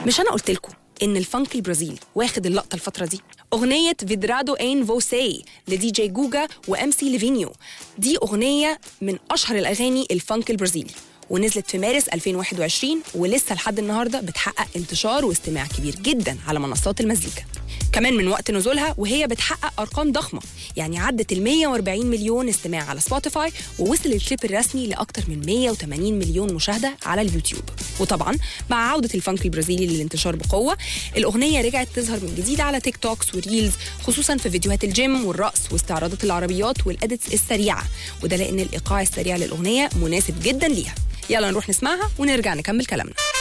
مش انا قلت لكم ان الفانك البرازيلي واخد اللقطه الفتره دي اغنيه فيدرادو اين فوسي لدي جي جوجا وام سي ليفينيو دي اغنيه من اشهر الاغاني الفانك البرازيلي ونزلت في مارس 2021 ولسه لحد النهارده بتحقق انتشار واستماع كبير جدا على منصات المزيكا كمان من وقت نزولها وهي بتحقق ارقام ضخمه يعني عدت ال 140 مليون استماع على سبوتيفاي ووصل الكليب الرسمي لاكثر من 180 مليون مشاهده على اليوتيوب وطبعا مع عوده الفانك البرازيلي للانتشار بقوه الاغنيه رجعت تظهر من جديد على تيك توكس وريلز خصوصا في فيديوهات الجيم والرقص واستعراضات العربيات والاديتس السريعه وده لان الايقاع السريع للاغنيه مناسب جدا ليها يلا نروح نسمعها ونرجع نكمل كلامنا